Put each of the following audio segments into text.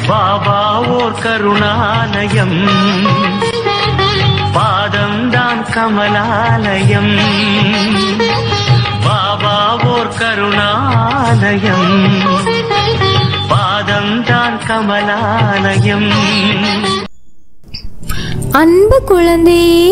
பாபா ஓர் கருணாலயம் பாதம்தான் கமலாலயம் பாபா ஓர் கருணாலயம் பாதம்தான் கமலாலயம் அன்பு குழந்தையே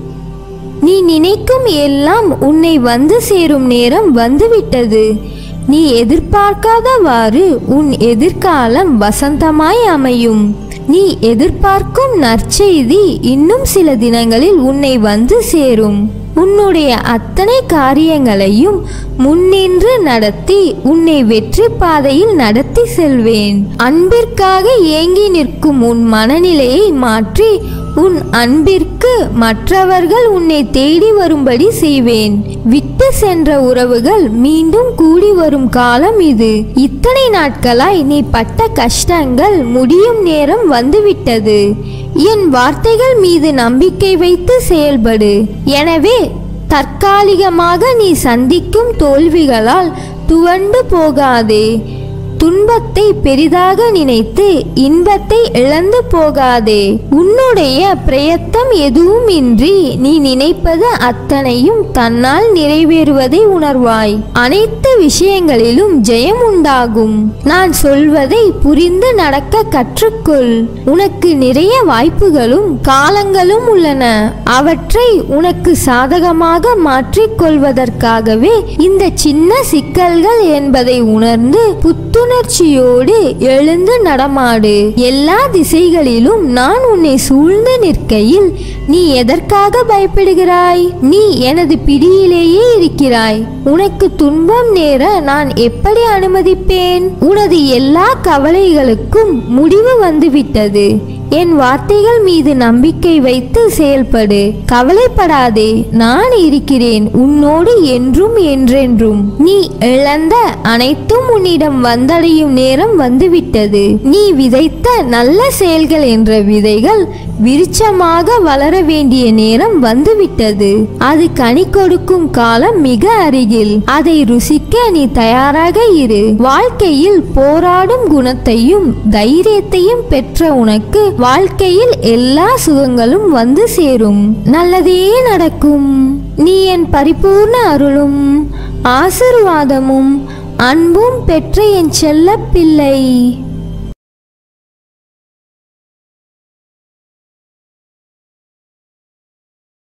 நீ நினைக்கும் எல்லாம் உன்னை வந்து சேரும் நேரம் வந்துவிட்டது நீ எதிர்பார்க்காதவாறு உன் எதிர்காலம் வசந்தமாய் அமையும் நீ எதிர்பார்க்கும் நற்செய்தி இன்னும் சில தினங்களில் உன்னை வந்து சேரும் உன்னுடைய அத்தனை காரியங்களையும் முன்னின்று நடத்தி உன்னை வெற்றி பாதையில் நடத்தி செல்வேன் அன்பிற்காக ஏங்கி நிற்கும் உன் மனநிலையை மாற்றி உன் அன்பிற்கு மற்றவர்கள் உன்னை தேடி வரும்படி செய்வேன் விட்டு சென்ற உறவுகள் மீண்டும் கூடி வரும் காலம் இது இத்தனை நாட்களாய் நீ பட்ட கஷ்டங்கள் முடியும் நேரம் வந்துவிட்டது என் வார்த்தைகள் மீது நம்பிக்கை வைத்து செயல்படு எனவே தற்காலிகமாக நீ சந்திக்கும் தோல்விகளால் துவண்டு போகாதே துன்பத்தை பெரிதாக நினைத்து இன்பத்தை இழந்து போகாதே உன்னுடைய பிரயத்தம் எதுவும் இன்றி நீ நினைப்பது அத்தனையும் தன்னால் நிறைவேறுவதை உணர்வாய் அனைத்து விஷயங்களிலும் ஜெயம் உண்டாகும் நான் சொல்வதை புரிந்து நடக்க கற்றுக்கொள் உனக்கு நிறைய வாய்ப்புகளும் காலங்களும் உள்ளன அவற்றை உனக்கு சாதகமாக மாற்றிக் கொள்வதற்காகவே இந்த சின்ன சிக்கல்கள் என்பதை உணர்ந்து புத்துணர்ச்சியோடு எழுந்து நடமாடு எல்லா திசைகளிலும் நான் உன்னை சூழ்ந்து நிற்கையில் நீ எதற்காக பயப்படுகிறாய் நீ எனது பிடியிலேயே இருக்கிறாய் உனக்கு துன்பம் நேர நான் எப்படி அனுமதிப்பேன் உனது எல்லா கவலைகளுக்கும் முடிவு வந்துவிட்டது என் வார்த்தைகள் மீது நம்பிக்கை வைத்து செயல்படு கவலைப்படாதே நான் இருக்கிறேன் உன்னோடு என்றும் என்றென்றும் நீ இழந்த அனைத்தும் உன்னிடம் வந்தடையும் நேரம் வந்துவிட்டது நீ விதைத்த நல்ல செயல்கள் என்ற விதைகள் விருட்சமாக வளர வேண்டிய நேரம் வந்துவிட்டது அது கனி கொடுக்கும் காலம் மிக அருகில் அதை ருசிக்க நீ தயாராக இரு வாழ்க்கையில் போராடும் குணத்தையும் தைரியத்தையும் பெற்ற உனக்கு வாழ்க்கையில் எல்லா சுகங்களும் வந்து சேரும் நல்லதே நடக்கும் நீ என் பரிபூர்ண அருளும் ஆசிர்வாதமும் அன்பும் பெற்ற என் செல்ல பிள்ளை